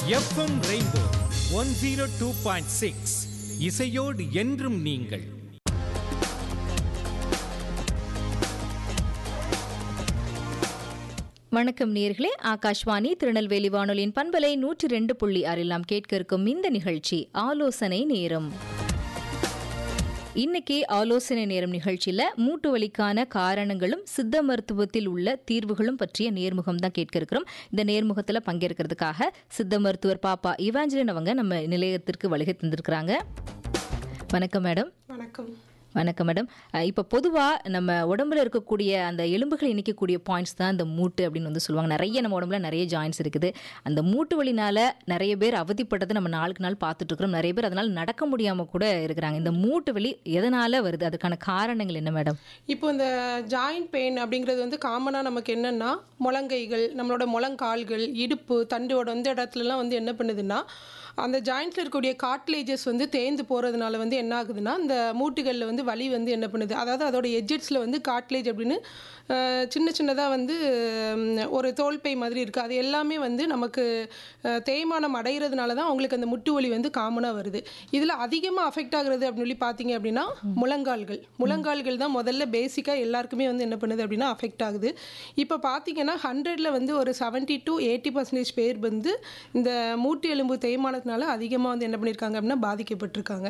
FM rainbow one zero two point six இசையோடு என்றும் நீங்கள் வணக்கம் நேர்களே ஆகாஷ்வாணி திருநெல்வேலி வானொலியின் பண்பலை நூற்றி ரெண்டு புள்ளி ஆறில் நாம் கேட்க இருக்கும் இந்த நிகழ்ச்சி ஆலோசனை நேரம் இன்னைக்கு ஆலோசனை நேரம் நிகழ்ச்சியில மூட்டு வலிக்கான காரணங்களும் சித்த மருத்துவத்தில் உள்ள தீர்வுகளும் பற்றிய நேர்முகம் தான் கேட்க இருக்கிறோம் இந்த நேர்முகத்துல பங்கேற்கிறதுக்காக சித்த மருத்துவர் பாப்பா இவாஞ்சலின் அவங்க நம்ம நிலையத்திற்கு வருகை தந்திருக்கிறாங்க வணக்கம் மேடம் வணக்கம் வணக்கம் மேடம் அஹ் இப்போ பொதுவாக நம்ம உடம்புல இருக்கக்கூடிய அந்த எலும்புகளை இணைக்கக்கூடிய பாயிண்ட்ஸ் தான் இந்த மூட்டு அப்படின்னு வந்து சொல்லுவாங்க நிறைய நம்ம உடம்புல நிறைய ஜாயின்ஸ் இருக்குது அந்த மூட்டு வலினால நிறைய பேர் அவதிப்பட்டதை நம்ம நாளுக்கு நாள் பார்த்துட்டு இருக்கிறோம் நிறைய பேர் அதனால நடக்க முடியாம கூட இருக்கிறாங்க இந்த மூட்டு வலி எதனால வருது அதுக்கான காரணங்கள் என்ன மேடம் இப்போ இந்த ஜாயிண்ட் பெயின் அப்படிங்கிறது வந்து காமனாக நமக்கு என்னென்னா முழங்கைகள் நம்மளோட முழங்கால்கள் இடுப்பு தண்டோட இந்த இடத்துலலாம் வந்து என்ன பண்ணுதுன்னா அந்த ஜாயிண்ட்டில் இருக்கக்கூடிய காட்லேஜஸ் வந்து தேய்ந்து போகிறதுனால வந்து என்ன ஆகுதுன்னா இந்த மூட்டுகளில் வந்து வலி வந்து என்ன பண்ணுது அதாவது அதோட எட்ஜெட்ஸில் வந்து காட்லேஜ் அப்படின்னு அஹ், சின்ன சின்னதாக வந்து ம், ஒரு தோல்பை மாதிரி இருக்குது அது எல்லாமே வந்து நமக்கு அஹ், தேய்மானம் அடைகிறதுனால தான் அவங்களுக்கு அந்த முட்டு வலி வந்து காமனாக வருது இதில் அதிகமாக அஃபெக்ட் ஆகுறது அப்படின்னு சொல்லி பார்த்தீங்க அப்படின்னா முழங்கால்கள் முழங்கால்கள் தான் முதல்ல பேசிக்காக எல்லாருக்குமே வந்து என்ன பண்ணுது அப்படின்னா அஃபெக்ட் ஆகுது இப்போ பார்த்தீங்கன்னா ஹண்ட்ரடில் வந்து ஒரு செவன்ட்டி டு எயிட்டி பர்சன்டேஜ் பேர் வந்து இந்த மூட்டு எலும்பு தேய்மானத்தினால அதிகமாக வந்து என்ன பண்ணியிருக்காங்க அப்படின்னா பாதிக்கப்பட்டிருக்காங்க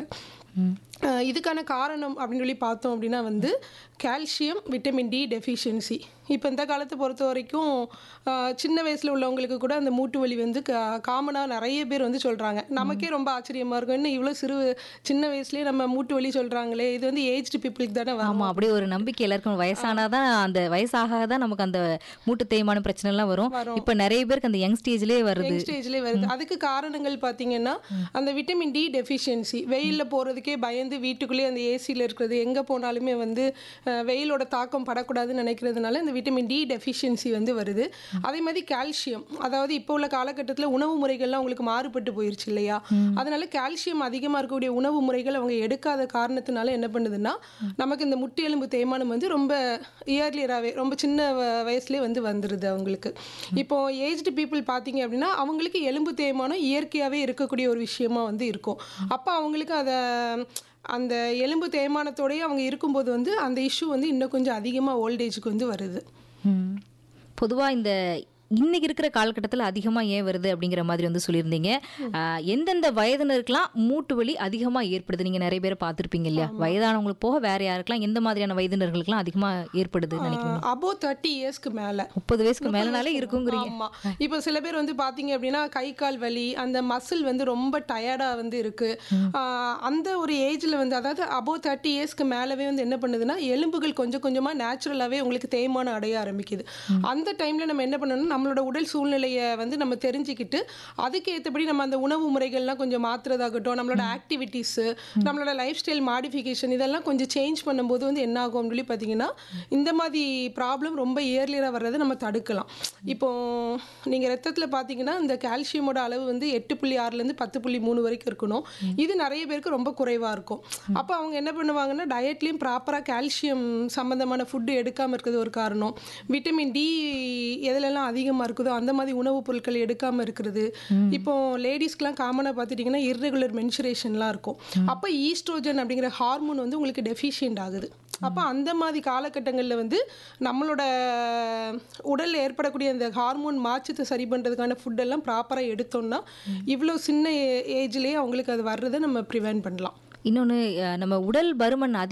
அஹ் இதுக்கான காரணம் அப்படின்னு சொல்லி பார்த்தோம் அப்படின்னா வந்து கால்சியம் விட்டமின் டி டெஃபிஷியன்சி இப்போ இந்த காலத்தை பொறுத்த வரைக்கும் அஹ் சின்ன வயசில் உள்ளவங்களுக்கு கூட அந்த மூட்டு வலி வந்து காமனாக நிறைய பேர் வந்து சொல்கிறாங்க நமக்கே ரொம்ப ஆச்சரியமாக இருக்கும் இன்னும் இவ்வளோ சிறு சின்ன வயசுலேயே நம்ம மூட்டு வலி சொல்கிறாங்களே இது வந்து ஏஜ்டு பீப்புளுக்கு தானே வரும் ஆமா அப்படியே ஒரு நம்பிக்கை எல்லாருக்கும் வயசானாதான் அந்த வயசாக தான் நமக்கு அந்த மூட்டு தேய்மான பிரச்சனை எல்லாம் வரும் இப்ப நிறைய பேருக்கு அந்த யங் ஸ்டேஜ்லயே வருது யங் ஸ்டேஜ்லேயே வருது அதுக்கு காரணங்கள் பார்த்தீங்கன்னா அந்த விட்டமின் டி டெஃபிஷியன்சி வெயிலில் போகிறதுக்கே பயந்து வீட்டுக்குள்ளேயே அந்த ஏசியில் இருக்கிறது எங்கே போனாலுமே வந்து அஹ், வெயிலோட தாக்கம் படக்கூடாதுன்னு நினைக்கிறதுனால இந்த விட்டமின் டி டெஃபிஷியன்சி வந்து வருது அதே மாதிரி கால்சியம் அதாவது இப்போ உள்ள காலகட்டத்தில் உணவு முறைகள்லாம் உங்களுக்கு மாறுபட்டு போயிருச்சு இல்லையா அதனால கால்சியம் அதிகமாக இருக்கக்கூடிய உணவு முறைகள் அவங்க எடுக்காத காரணத்தினால என்ன பண்ணுதுன்னா நமக்கு இந்த முட்டு எலும்பு தேய்மானம் வந்து ரொம்ப இயர்லியராகவே ரொம்ப சின்ன வ- வயசுலேயே வந்து வந்துடுது அவங்களுக்கு இப்போ ஏஜ்டு பீப்புள் பார்த்தீங்க அப்படின்னா அவங்களுக்கு எலும்பு தேய்மானம் இயற்கையாகவே இருக்கக்கூடிய ஒரு விஷயமா வந்து இருக்கும் அப்போ அவங்களுக்கு அதை அந்த எலும்பு தேய்மானத்தோடயே அவங்க இருக்கும்போது வந்து அந்த இஷ்யூ வந்து இன்னும் கொஞ்சம் அதிகமாக ஓல்டேஜுக்கு வந்து வருது ம். பொதுவா இந்த இன்னைக்கு இருக்கிற காலகட்டத்தில் அதிகமா ஏன் வருது அப்படிங்கிற மாதிரி வந்து சொல்லியிருந்தீங்க ஆஹ், எந்தெந்த வயதினருக்கெல்லாம் மூட்டு வலி அதிகமா ஏற்படுது நீங்க நிறைய பேரை பார்த்துருப்பீங்க இல்லையா வயதானவங்களுக்கு போக வேற யாருக்கெல்லாம் எந்த மாதிரியான வயதினர்களுக்கெல்லாம் அதிகமா ஏற்படுது நினைக்கிறீங்க அபோவ் தேர்ட்டி இயர்ஸ்க்கு மேலே முப்பது வயசுக்கு மேலனாலே இருக்குங்கிறீங்க ஆமா இப்போ சில பேர் வந்து பாத்தீங்க அப்படின்னா கை கால் வலி அந்த மசில் வந்து ரொம்ப டயர்டா வந்து இருக்கு ஆஹ் அந்த ஒரு ஏஜ்ல வந்து அதாவது அபோவ் தேர்ட்டி இயர்ஸ்க்கு மேலவே வந்து என்ன பண்ணுதுன்னா எலும்புகள் கொஞ்சம் கொஞ்சமா நேச்சுரலாவே உங்களுக்கு தேய்மானம் அடைய ஆரம்பிக்குது அந்த டைம்ல நம்ம என்ன பண்ணணும் நம்மளோட உடல் சூழ்நிலையை வந்து நம்ம தெரிஞ்சுக்கிட்டு அதுக்கு ஏற்றபடி நம்ம அந்த உணவு முறைகள்லாம் கொஞ்சம் மாத்துறதாகட்டும் நம்மளோட ஆக்டிவிட்டீஸ் நம்மளோட லைஃப் ஸ்டைல் மாடிஃபிகேஷன் இதெல்லாம் கொஞ்சம் சேஞ்ச் பண்ணும்போது வந்து என்ன ஆகும் அப்படின்னு சொல்லி பார்த்தீங்கன்னா இந்த மாதிரி ப்ராப்ளம் ரொம்ப இயர்லியராக வர்றதை நம்ம தடுக்கலாம் இப்போ நீங்கள் ரத்தத்தில் பார்த்தீங்கன்னா இந்த கால்சியமோட அளவு வந்து எட்டு புள்ளி ஆறுலேருந்து பத்து புள்ளி மூணு வரைக்கும் இருக்கணும் இது நிறைய பேருக்கு ரொம்ப குறைவாக இருக்கும் அப்போ அவங்க என்ன பண்ணுவாங்கன்னா டயட்லேயும் ப்ராப்பராக கால்சியம் சம்மந்தமான ஃபுட்டு எடுக்காமல் இருக்கிறது ஒரு காரணம் விட்டமின் டி எதுலெல்லாம் அதிகமாக இருக்குதோ அந்த மாதிரி உணவுப் பொருட்கள் எடுக்காமல் இருக்கிறது இப்போ லேடிஸ்க்குலாம் காமனாக பார்த்துட்டிங்கன்னா இர்ரெகுலர் மென்சுரேஷன்லாம் இருக்கும் அப்போ ஈஸ்ட்ரோஜன் அப்படிங்கிற ஹார்மோன் வந்து உங்களுக்கு டெஃபிஷியன்ட் ஆகுது அப்போ அந்த மாதிரி காலகட்டங்களில் வந்து நம்மளோட உடலில் ஏற்படக்கூடிய அந்த ஹார்மோன் மாற்றத்தை சரி பண்ணுறதுக்கான ஃபுட்டெல்லாம் ப்ராப்பராக எடுத்தோம்னா இவ்வளோ சின்ன ஏஜ்லேயே அவங்களுக்கு அது வர்றதை நம்ம ப்ரிவென்ட் பண்ணலாம் இன்னொன்று நம்ம உடல் பருமன்